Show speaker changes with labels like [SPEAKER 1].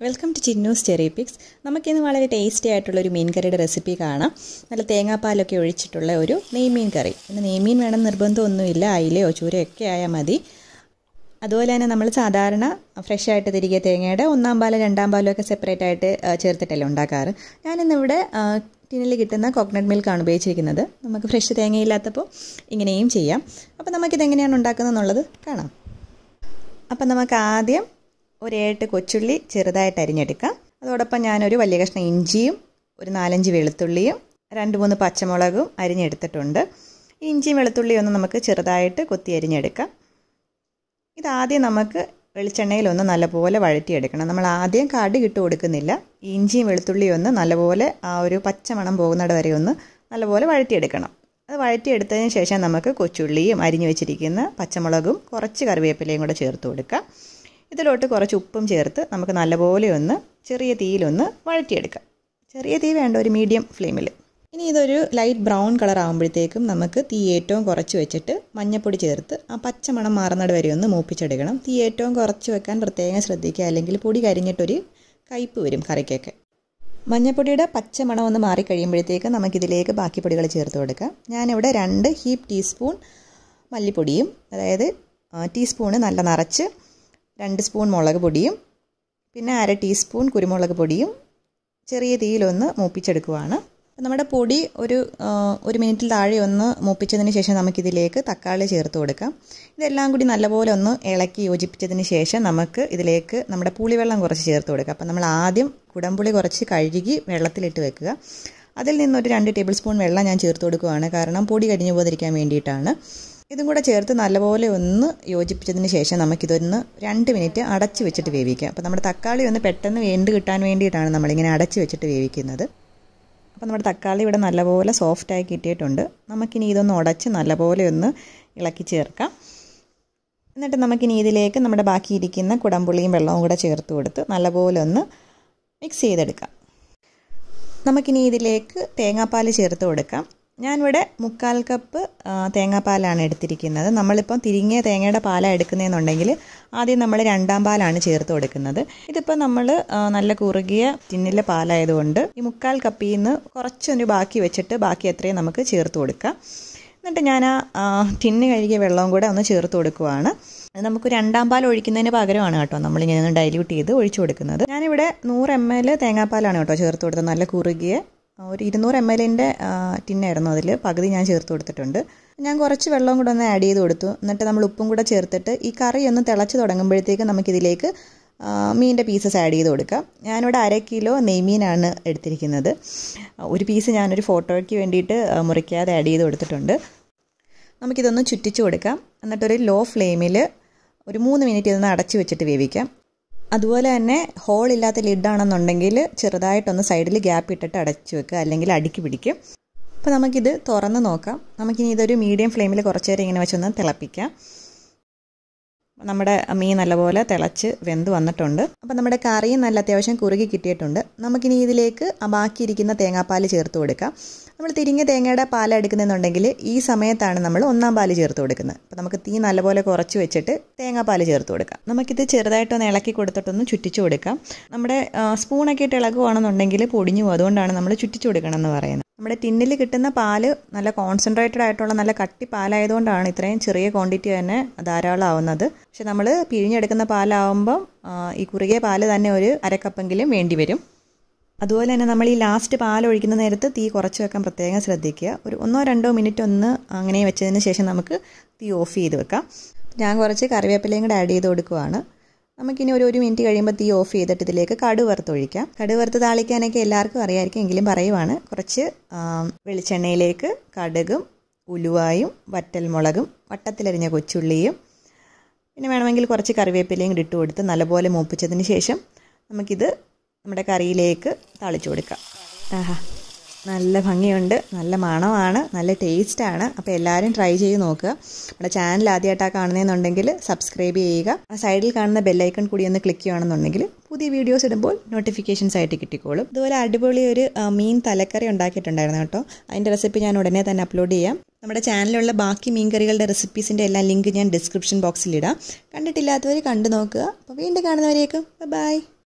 [SPEAKER 1] welcome to Chinnu's cherry picks നമുക്കിന്ന് വളരെ tasty ആയിട്ടുള്ള ഒരു മീൻ കറിയുടെ റെസിപ്പി കാണാം നല്ല തേങ്ങാപ്പാലൊക്കെ ഒഴിച്ചിട്ടുള്ള ഒരു നെയ്മീൻ കറി പിന്നെ നെയ്മീൻ വേണം നിർബന്ധമൊന്നുമില്ല അയിലയോ ചൂരയോ ഒക്കെ ആയാൽ മതി അതുപോലെ തന്നെ നമ്മൾ സാധാരണ ഫ്രഷ് ആയിട്ട് തിരികെ തേങ്ങയുടെ ഒന്നാം പാലും രണ്ടാം പാലും ഒക്കെ സെപ്പറേറ്റ് ആയിട്ട് ആ, ചേർത്തിട്ടല്ലേ ഉണ്ടാക്കാറ് ഞാനിന്നിവിടെ ആ, ടിന്നിൽ കിട്ടുന്ന കോക്കനട്ട് മിൽക്കാണ് ഉപയോഗിച്ചിരിക്കുന്നത് നമുക്ക് ഫ്രഷ് തേങ്ങയില്ലാത്തപ്പോൾ ഇങ്ങനെയും ചെയ്യാം അപ്പോൾ നമുക്കിത് എങ്ങനെയാണ് ഉണ്ടാക്കുന്നത് എന്നുള്ളത് കാണാം അപ്പം നമുക്ക് ആദ്യം ഒരു ഏട്ട് കൊച്ചുള്ളി ചെറുതായിട്ട് അരിഞ്ഞെടുക്കാം അതോടൊപ്പം ഞാനൊരു വലിയ കഷ്ണം ഇഞ്ചിയും ഒരു നാലഞ്ച് വെളുത്തുള്ളിയും രണ്ട് മൂന്ന് പച്ചമുളകും അരിഞ്ഞെടുത്തിട്ടുണ്ട് ഈ ഇഞ്ചിയും വെളുത്തുള്ളിയും ഒന്ന് നമുക്ക് ചെറുതായിട്ട് കൊത്തി അരിഞ്ഞെടുക്കാം ഇതാദ്യം നമുക്ക് വെളിച്ചെണ്ണയിലൊന്ന് നല്ലപോലെ വഴറ്റിയെടുക്കണം നമ്മൾ ആദ്യം കടുക് ഇട്ട് കൊടുക്കുന്നില്ല ഇഞ്ചിയും വെളുത്തുള്ളിയും ഒന്ന് നല്ലപോലെ ആ ഒരു പച്ചമണം പോകുന്നിട വരെ ഒന്ന് നല്ലപോലെ വഴറ്റിയെടുക്കണം അത് വഴറ്റിയെടുത്തതിന് ശേഷം നമുക്ക് കൊച്ചുള്ളിയും അരിഞ്ഞു വെച്ചിരിക്കുന്ന പച്ചമുളകും കുറച്ച് കറിവേപ്പിലയും കൂടെ ചേർത്ത് കൊടുക്കാം ഇതിലോട്ട് കുറച്ച് ഉപ്പും ചേർത്ത് നമുക്ക് നല്ലപോലെ ഒന്ന് ചെറിയ തീയിലൊന്ന് വഴറ്റിയെടുക്കാം ചെറിയ തീ വേണ്ട ഒരു മീഡിയം ഫ്ലെയിമിൽ ഇനി ഇതൊരു ലൈറ്റ് ബ്രൗൺ കളർ ആകുമ്പോഴത്തേക്കും നമുക്ക് തീ ഏറ്റവും കുറച്ച് വെച്ചിട്ട് മഞ്ഞപ്പൊടി ചേർത്ത് ആ പച്ചമണം മാറുന്നിട വരെ ഒന്ന് മൂപ്പിച്ചെടുക്കണം തീ ഏറ്റവും കുറച്ച് വെക്കാൻ പ്രത്യേകം ശ്രദ്ധിക്കുക അല്ലെങ്കിൽ പൊടി കരിഞ്ഞിട്ടൊരു കയ്പ്പ് വരും കറിക്കൊക്കെ മഞ്ഞപ്പൊടിയുടെ പച്ചമണം ഒന്ന് മാറിക്കഴിയുമ്പോഴത്തേക്ക് നമുക്കിതിലേക്ക് ബാക്കി പൊടികൾ ചേർത്ത് കൊടുക്കാം ഞാനിവിടെ രണ്ട് ഹീപ്പ് ടീസ്പൂൺ മല്ലിപ്പൊടിയും അതായത് ടീസ്പൂണ് നല്ല നിറച്ച് രണ്ട് സ്പൂൺ മുളക് പൊടിയും പിന്നെ അര ടീസ്പൂൺ കുരുമുളക് പൊടിയും ചെറിയ തീയിലൊന്ന് മൂപ്പിച്ചെടുക്കുവാണ് നമ്മുടെ പൊടി ഒരു ഒരു മിനിറ്റിൽ താഴെ ഒന്ന് മൂപ്പിച്ചതിന് ശേഷം നമുക്കിതിലേക്ക് തക്കാളി ചേർത്ത് കൊടുക്കാം ഇതെല്ലാം കൂടി നല്ലപോലെ ഒന്ന് ഇളക്കി യോജിപ്പിച്ചതിന് ശേഷം നമുക്ക് ഇതിലേക്ക് നമ്മുടെ പുളിവെള്ളം കുറച്ച് ചേർത്ത് കൊടുക്കാം അപ്പം നമ്മൾ ആദ്യം കുടംപുളി കുറച്ച് കഴുകി വെള്ളത്തിലിട്ട് വെക്കുക അതിൽ നിന്നൊരു രണ്ട് ടേബിൾ സ്പൂൺ വെള്ളം ഞാൻ ചേർത്ത് കൊടുക്കുകയാണ് കാരണം പൊടി കരിഞ്ഞു പോകാതിരിക്കാൻ വേണ്ടിയിട്ടാണ് ഇതും കൂടെ ചേർത്ത് നല്ലപോലെ ഒന്ന് യോജിപ്പിച്ചതിന് ശേഷം നമുക്കിതൊന്ന് രണ്ട് മിനിറ്റ് അടച്ച് വെച്ചിട്ട് വേവിക്കാം അപ്പോൾ നമ്മുടെ തക്കാളി ഒന്ന് പെട്ടെന്ന് വെന്ത് കിട്ടാൻ വേണ്ടിയിട്ടാണ് നമ്മളിങ്ങനെ അടച്ച് വെച്ചിട്ട് വേവിക്കുന്നത് അപ്പോൾ നമ്മുടെ തക്കാളി ഇവിടെ നല്ലപോലെ സോഫ്റ്റായി കിട്ടിയിട്ടുണ്ട് നമുക്കിനി ഇതൊന്ന് ഉടച്ച് നല്ലപോലെ ഒന്ന് ഇളക്കി ചേർക്കാം എന്നിട്ട് നമുക്കിനി ഇതിലേക്ക് നമ്മുടെ ബാക്കി ഇരിക്കുന്ന കുടംപുളിയും വെള്ളവും കൂടെ ചേർത്ത് കൊടുത്ത് നല്ലപോലെ ഒന്ന് മിക്സ് ചെയ്തെടുക്കാം നമുക്കിനി ഇതിലേക്ക് തേങ്ങാപ്പാൽ ചേർത്ത് കൊടുക്കാം ഞാനിവിടെ മുക്കാൽ കപ്പ് തേങ്ങാപ്പാലാണ് എടുത്തിരിക്കുന്നത് നമ്മളിപ്പം തിരിങ്ങിയ തേങ്ങയുടെ പാലാണ് എടുക്കുന്നതെന്നുണ്ടെങ്കിൽ ആദ്യം നമ്മൾ രണ്ടാം പാലാണ് ചേർത്ത് കൊടുക്കുന്നത് ഇതിപ്പോൾ നമ്മൾ നല്ല കുറുകിയ ടിന്നിലെ പാലായതുകൊണ്ട് ഈ മുക്കാൽ കപ്പിൽ നിന്ന് കുറച്ചൊരു ബാക്കി വെച്ചിട്ട് ബാക്കി അത്രയും നമുക്ക് ചേർത്ത് കൊടുക്കാം എന്നിട്ട് ഞാൻ ആ ടിന്ന് കഴുകിയ വെള്ളവും കൂടെ ഒന്ന് ചേർത്ത് കൊടുക്കുവാണ് അത് നമുക്ക് രണ്ടാം പാൽ ഒഴിക്കുന്നതിന് പകരമാണ് കേട്ടോ നമ്മളിങ്ങനെ ഒന്ന് ഡൈല്യൂട്ട് ചെയ്ത് ഒഴിച്ചു കൊടുക്കുന്നത് ഞാനിവിടെ നൂറ് എം എൽ തേങ്ങാപ്പാലാണ് കേട്ടോ ചേർത്ത് കൊടുത്തത് നല്ല കുറുകിയ ഒരു ഇരുന്നൂറ് എം എല്ലിൻ്റെ ടിന്നായിരുന്നു അതിൽ പകുതി ഞാൻ ചേർത്ത് കൊടുത്തിട്ടുണ്ട് ഞാൻ കുറച്ച് വെള്ളവും കൂടെ ഒന്ന് ആഡ് ചെയ്ത് കൊടുത്തു എന്നിട്ട് നമ്മൾ ഉപ്പും കൂടെ ചേർത്തിട്ട് ഈ കറി ഒന്ന് തിളച്ച് തുടങ്ങുമ്പോഴത്തേക്ക് നമുക്കിതിലേക്ക് മീനിൻ്റെ പീസസ് ആഡ് ചെയ്ത് കൊടുക്കാം ഞാനിവിടെ അര കിലോ നെയ്മീനാണ് എടുത്തിരിക്കുന്നത് ഒരു പീസ് ഞാനൊരു ഫോട്ടോയ്ക്ക് വേണ്ടിയിട്ട് മുറിക്കാതെ ആഡ് ചെയ്ത് കൊടുത്തിട്ടുണ്ട് നമുക്കിതൊന്ന് ചുറ്റിച്ച് കൊടുക്കാം എന്നിട്ടൊരു ലോ ഫ്ലെയിമിൽ ഒരു മൂന്ന് മിനിറ്റ് ഇതൊന്ന് അടച്ച് വെച്ചിട്ട് വേവിക്കാം അതുപോലെ തന്നെ ഹോൾ ഇല്ലാത്ത ലിഡാണെന്നുണ്ടെങ്കിൽ ചെറുതായിട്ടൊന്ന് സൈഡിൽ ഗ്യാപ്പ് ഇട്ടിട്ട് അടച്ചു വെക്കുക അല്ലെങ്കിൽ അടുക്കി പിടിക്കും അപ്പോൾ നമുക്കിത് തുറന്ന് നോക്കാം നമുക്കിനി ഇതൊരു മീഡിയം ഫ്ലെയിമിൽ കുറച്ച് നേരം ഇങ്ങനെ വെച്ചൊന്ന് തിളപ്പിക്കാം നമ്മുടെ മീൻ നല്ലപോലെ തിളച്ച് വെന്ത് വന്നിട്ടുണ്ട് അപ്പോൾ നമ്മുടെ കറിയും നല്ല അത്യാവശ്യം കുറുകി കിട്ടിയിട്ടുണ്ട് നമുക്കിനി ഇതിലേക്ക് ആ ബാക്കിയിരിക്കുന്ന തേങ്ങാപ്പാൽ ചേർത്ത് കൊടുക്കാം നമ്മൾ തിരിഞ്ഞ തേങ്ങയുടെ പാൽ എടുക്കുന്നെന്നുണ്ടെങ്കിൽ ഈ സമയത്താണ് നമ്മൾ ഒന്നാം പാല് ചേർത്ത് കൊടുക്കുന്നത് അപ്പോൾ നമുക്ക് തീ നല്ലപോലെ കുറച്ച് വെച്ചിട്ട് തേങ്ങാപ്പാൽ ചേർത്ത് കൊടുക്കാം നമുക്കിത് ചെറുതായിട്ടൊന്ന് ഇളക്കി കൊടുത്തിട്ടൊന്ന് ചുറ്റിച്ചു കൊടുക്കാം നമ്മുടെ സ്പൂണൊക്കെ ഇട്ട് ഇളകുവാണെന്നുണ്ടെങ്കിൽ പൊടിഞ്ഞു പോകും അതുകൊണ്ടാണ് നമ്മൾ ചുറ്റിച്ചു കൊടുക്കണം എന്ന് പറയുന്നത് നമ്മുടെ ടിന്നിൽ കിട്ടുന്ന പാല് നല്ല കോൺസെൻട്രേറ്റഡ് ആയിട്ടുള്ള നല്ല കട്ടി പാലായതുകൊണ്ടാണ് ഇത്രയും ചെറിയ ക്വാണ്ടിറ്റി തന്നെ ധാരാളം ആവുന്നത് പക്ഷെ നമ്മൾ പിഴിഞ്ഞെടുക്കുന്ന പാലാവുമ്പം ഈ കുറുകിയ പാല് തന്നെ ഒരു അരക്കപ്പെങ്കിലും വേണ്ടി വരും അതുപോലെ തന്നെ നമ്മൾ ഈ ലാസ്റ്റ് പാൽ ഒഴിക്കുന്ന നേരത്ത് തീ കുറച്ച് വെക്കാൻ പ്രത്യേകം ശ്രദ്ധിക്കുക ഒരു ഒന്നോ രണ്ടോ മിനിറ്റ് ഒന്ന് അങ്ങനെ വെച്ചതിന് ശേഷം നമുക്ക് തീ ഓഫ് ചെയ്ത് വെക്കാം ഞാൻ കുറച്ച് കറിവേപ്പിലയും കൂടെ ആഡ് ചെയ്ത് കൊടുക്കുവാണ് നമുക്കിനി ഒരു ഒരു മിനിറ്റ് കഴിയുമ്പോൾ തീ ഓഫ് ചെയ്തിട്ട് ഇതിലേക്ക് കടു വറുത്തൊഴിക്കാം കടു വറുത്ത് താളിക്കാനൊക്കെ എല്ലാവർക്കും അറിയാമായിരിക്കും എങ്കിലും പറയുവാണ് കുറച്ച് വെളിച്ചെണ്ണയിലേക്ക് കടുകും ഉലുവായും വറ്റൽമുളകും വട്ടത്തിലരിഞ്ഞ കൊച്ചുള്ളിയും പിന്നെ വേണമെങ്കിൽ കുറച്ച് കറിവേപ്പിലയും കൂടി ഇട്ട് കൊടുത്ത് നല്ലപോലെ മൂപ്പിച്ചതിന് ശേഷം നമുക്കിത് നമ്മുടെ കറിയിലേക്ക് തളിച്ചു കൊടുക്കാം ആഹാ നല്ല ഭംഗിയുണ്ട് നല്ല മണമാണ് നല്ല ടേസ്റ്റാണ് അപ്പോൾ എല്ലാവരും ട്രൈ ചെയ്ത് നോക്കുക നമ്മുടെ ചാനൽ ആദ്യമായിട്ടാണ് കാണുന്നതെന്നുണ്ടെങ്കിൽ സബ്സ്ക്രൈബ് ചെയ്യുക ആ സൈഡിൽ കാണുന്ന ബെല്ലൈക്കൺ കൂടി ഒന്ന് ക്ലിക്ക് ചെയ്യുകയാണെന്നുണ്ടെങ്കിൽ പുതിയ വീഡിയോസ് ഇടുമ്പോൾ നോട്ടിഫിക്കേഷൻസ് ആയിട്ട് കിട്ടിക്കോളും ഇതുപോലെ അടിപൊളി ഒരു മീൻ തലക്കറി ഉണ്ടാക്കിയിട്ടുണ്ടായിരുന്നു കേട്ടോ അതിൻ്റെ റെസിപ്പി ഞാൻ ഉടനെ തന്നെ അപ്ലോഡ് ചെയ്യാം നമ്മുടെ ചാനലിലുള്ള ബാക്കി മീൻ കറികളുടെ റെസിപ്പീസിൻ്റെ എല്ലാം ലിങ്ക് ഞാൻ ഡിസ്ക്രിപ്ഷൻ ബോക്സിൽ ഇടാം കണ്ടിട്ടില്ലാത്തവർ കണ്ടു നോക്കുക അപ്പോൾ വീണ്ടും കാണുന്നവരേക്കും ബൈ